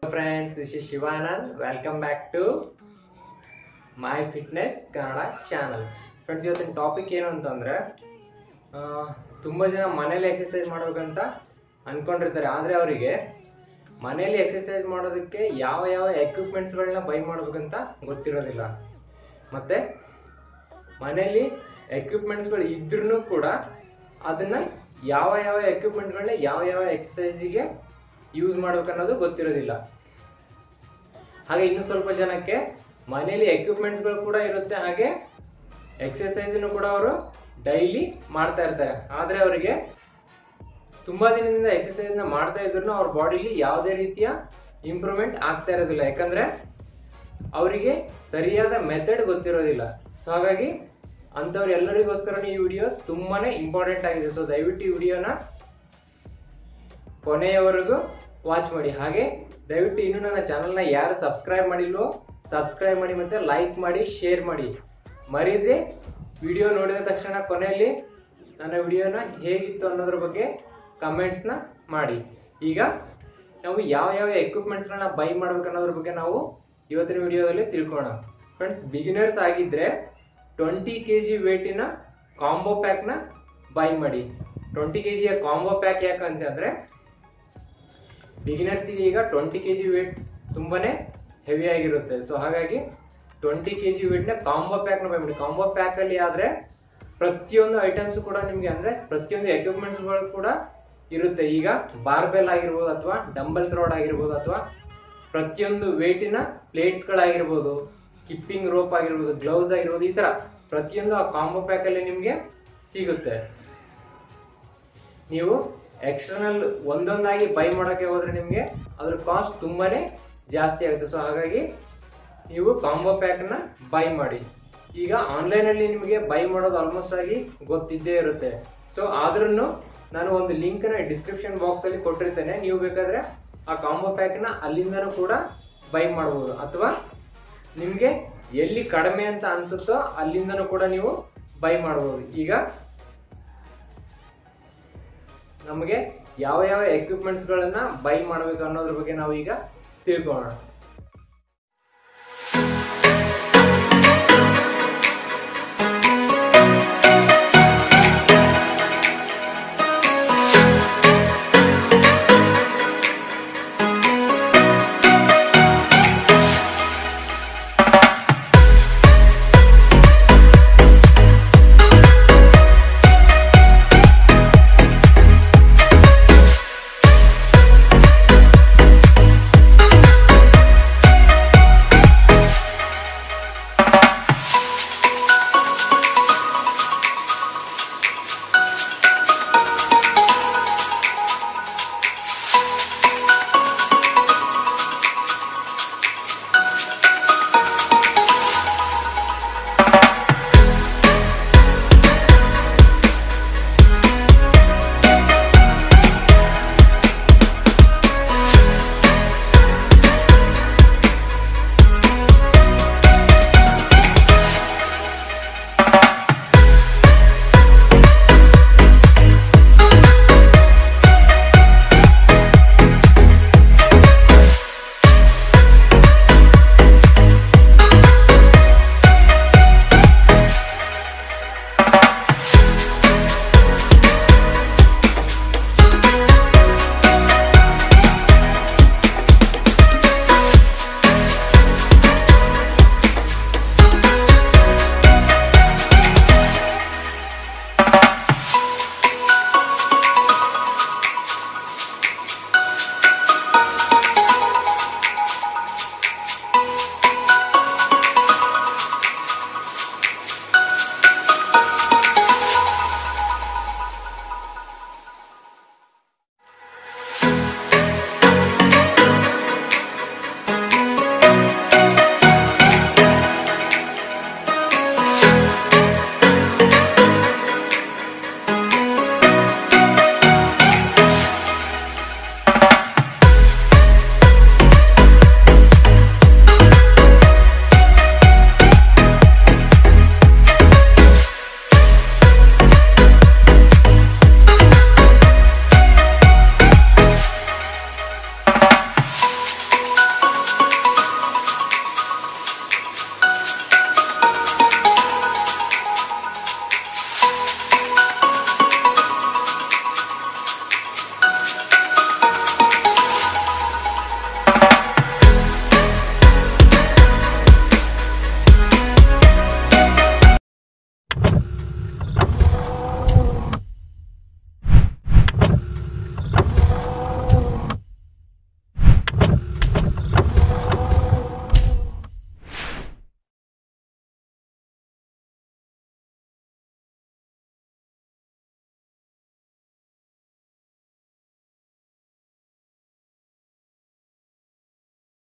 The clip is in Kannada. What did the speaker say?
friends this is Shivanand welcome back to my fitness Kannada channel friends ಇವತ್ತಿನ ಟಾಪಿಕ್ ಏನು ಅಂತಂದ್ರೆ ಆ, ತುಂಬಾ ಜನ ಮನೇಲಿ ಎಕ್ಸರ್ಸೈಸ್ ಮಾಡ್ಬೇಕಂತ ಅನ್ಕೊಂಡಿರ್ತಾರೆ ಆದ್ರೆ ಅವರಿಗೆ ಮನೇಲಿ ಎಕ್ಸರ್ಸೈಸ್ ಮಾಡೋದಕ್ಕೆ ಯಾವ ಯಾವ ಎಕ್ವಿಪ್ಮೆಂಟ್ಸ್ಗಳನ್ನ ಬೈ ಮಾಡ್ಬೇಕಂತ ಗೊತ್ತಿರೋದಿಲ್ಲ ಮತ್ತೆ ಮನೇಲಿ ಎಕ್ವಿಪ್ಮೆಂಟ್ಸ್ಗಳು ಇದ್ರೂ ಕೂಡ ಅದನ್ನ ಯಾವ ಯಾವ ಎಕ್ವಿಪ್ಮೆಂಟ್ಗಳನ್ನ ಯಾವ ಯಾವ ಎಕ್ಸಸೈಸಿಗೆ ಯೂಸ್ ಮಾಡ್ಬೇಕನ್ನೋದು ಗೊತ್ತಿರೋದಿಲ್ಲ ಹಾಗೆ ಇನ್ನು ಸ್ವಲ್ಪ ಜನಕ್ಕೆ ಮನೇಲಿ ಎಕ್ವಿಪ್ಮೆಂಟ್ಸ್ಗಳು ಕೂಡ ಇರುತ್ತೆ ಹಾಗೆ ಎಕ್ಸಸೈಸ್ ಕೂಡ ಅವರು ಡೈಲಿ ಮಾಡ್ತಾ ಇರ್ತಾರೆ ಆದ್ರೆ ಅವರಿಗೆ ತುಂಬಾ ದಿನದಿಂದ ಎಕ್ಸಸೈಸ್ ನ ಮಾಡ್ತಾ ಇದ್ರು ಅವ್ರ ಬಾಡಿಲಿ ಯಾವುದೇ ರೀತಿಯ ಇಂಪ್ರೂವ್ಮೆಂಟ್ ಆಗ್ತಾ ಇರೋದಿಲ್ಲ ಯಾಕಂದ್ರೆ ಅವರಿಗೆ ಸರಿಯಾದ ಮೆಥಡ್ ಗೊತ್ತಿರೋದಿಲ್ಲ ಸೊ ಹಾಗಾಗಿ ಅಂಥವ್ರು ಎಲ್ಲರಿಗೋಸ್ಕರ ಈ ವಿಡಿಯೋ ತುಂಬಾನೇ ಇಂಪಾರ್ಟೆಂಟ್ ಆಗಿದೆ ಸೊ ದಯವಿಟ್ಟು ಈ ವಿಡಿಯೋನ ಕೊನೆಯವರೆಗೂ ವಾಚ್ ಮಾಡಿ ಹಾಗೆ ದಯವಿಟ್ಟು ಇನ್ನು ನನ್ನ ಚಾನಲ್ನ ಯಾರು ಸಬ್ಸ್ಕ್ರೈಬ್ ಮಾಡಿಲ್ವೋ ಸಬ್ಸ್ಕ್ರೈಬ್ ಮಾಡಿ ಮತ್ತೆ ಲೈಕ್ ಮಾಡಿ ಶೇರ್ ಮಾಡಿ ಮರೀದೆ ವಿಡಿಯೋ ನೋಡಿದ ತಕ್ಷಣ ಕೊನೆಯಲ್ಲಿ ನನ್ನ ವಿಡಿಯೋನ ಹೇಗಿತ್ತು ಅನ್ನೋದ್ರ ಬಗ್ಗೆ ಕಮೆಂಟ್ಸ್ನ ಮಾಡಿ ಈಗ ನಾವು ಯಾವ ಯಾವ ಎಕ್ವಿಪ್ಮೆಂಟ್ಸ್ಗಳನ್ನ ಬೈ ಮಾಡ್ಬೇಕು ಅನ್ನೋದ್ರ ಬಗ್ಗೆ ನಾವು ಇವತ್ತಿನ ವಿಡಿಯೋದಲ್ಲಿ ತಿಳ್ಕೋಣ ಫ್ರೆಂಡ್ಸ್ ಬಿಗಿನರ್ಸ್ ಆಗಿದ್ರೆ ಟ್ವೆಂಟಿ ಕೆ ಜಿ ವೇಟಿನ ಕಾಂಬೋ ಪ್ಯಾಕ್ನ ಬೈ ಮಾಡಿ ಟ್ವೆಂಟಿ ಕೆ ಜಿಯ ಕಾಂಬೋ ಪ್ಯಾಕ್ ಯಾಕಂತಂದ್ರೆ ಬಿಗಿನರ್ಸಿಗೆ ಈಗ ಟ್ವೆಂಟಿ ಕೆ ಜಿ ವೇಟ್ ತುಂಬಾನೇ ಹೆವಿ ಆಗಿರುತ್ತೆ ಸೊ ಹಾಗಾಗಿ ಟ್ವೆಂಟಿ ಕೆ ಜಿ ವೇಟ್ನ ಕಾಂಬೋ ಪ್ಯಾಕ್ನ ಬೈ ಮಾಡಿ ಕಾಂಬೋ ಪ್ಯಾಕ್ ಅಲ್ಲಿ ಆದ್ರೆ ಪ್ರತಿಯೊಂದು ಐಟಮ್ಸ್ ಕೂಡ ನಿಮ್ಗೆ ಅಂದ್ರೆ ಪ್ರತಿಯೊಂದು ಎಕ್ವಿಪ್ಮೆಂಟ್ಸ್ಗಳು ಕೂಡ ಇರುತ್ತೆ ಈಗ ಬಾರ್ಬೆಲ್ ಆಗಿರ್ಬೋದು ಅಥವಾ ಡಂಬಲ್ಸ್ ರೋಡ್ ಆಗಿರ್ಬೋದು ಅಥವಾ ಪ್ರತಿಯೊಂದು ವೇಟಿನ ಪ್ಲೇಟ್ಸ್ಗಳಾಗಿರ್ಬೋದು ಸ್ಕಿಪ್ಪಿಂಗ್ ರೋಪ್ ಆಗಿರ್ಬೋದು ಗ್ಲೌಸ್ ಆಗಿರ್ಬೋದು ಈ ತರ ಪ್ರತಿಯೊಂದು ಆ ಕಾಂಬೋ ಪ್ಯಾಕ್ ಅಲ್ಲಿ ನಿಮ್ಗೆ ಸಿಗುತ್ತೆ ನೀವು ಎಕ್ಸ್ಟರ್ನಲ್ ಒಂದೊಂದಾಗಿ ಬೈ ಮಾಡೋಕೆ ಹೋದ್ರೆ ನಿಮ್ಗೆ ಅದ್ರ ಕಾಸ್ಟ್ ತುಂಬಾನೇ ಜಾಸ್ತಿ ಆಗುತ್ತೆ ಸೊ ಹಾಗಾಗಿ ನೀವು ಕಾಂಬೋ ಪ್ಯಾಕ್ ನ ಬೈ ಮಾಡಿ ಈಗ ಆನ್ಲೈನ್ ಅಲ್ಲಿ ನಿಮಗೆ ಬೈ ಮಾಡೋದು ಆಲ್ಮೋಸ್ಟ್ ಆಗಿ ಗೊತ್ತಿದ್ದೇ ಇರುತ್ತೆ ಸೊ ಆದ್ರೂ ನಾನು ಒಂದು ಲಿಂಕ್ ನ ಡಿಸ್ಕ್ರಿಪ್ಷನ್ ಬಾಕ್ಸ್ ಅಲ್ಲಿ ಕೊಟ್ಟಿರ್ತೇನೆ ನೀವು ಬೇಕಾದ್ರೆ ಆ ಕಾಂಬೋ ಪ್ಯಾಕ್ ನ ಅಲ್ಲಿಂದನೂ ಕೂಡ ಬೈ ಮಾಡಬಹುದು ಅಥವಾ ನಿಮ್ಗೆ ಎಲ್ಲಿ ಕಡಿಮೆ ಅಂತ ಅನ್ಸುತ್ತೋ ಅಲ್ಲಿಂದನೂ ಕೂಡ ನೀವು ಬೈ ಮಾಡಬಹುದು ಈಗ ನಮಗೆ ಯಾವ ಯಾವ ಎಕ್ವಿಪ್ಮೆಂಟ್ಸ್ ಗಳನ್ನ ಬೈ ಮಾಡಬೇಕು ಅನ್ನೋದ್ರ ಬಗ್ಗೆ ನಾವು ಈಗ ತಿಳ್ಕೊಳ್ಳೋಣ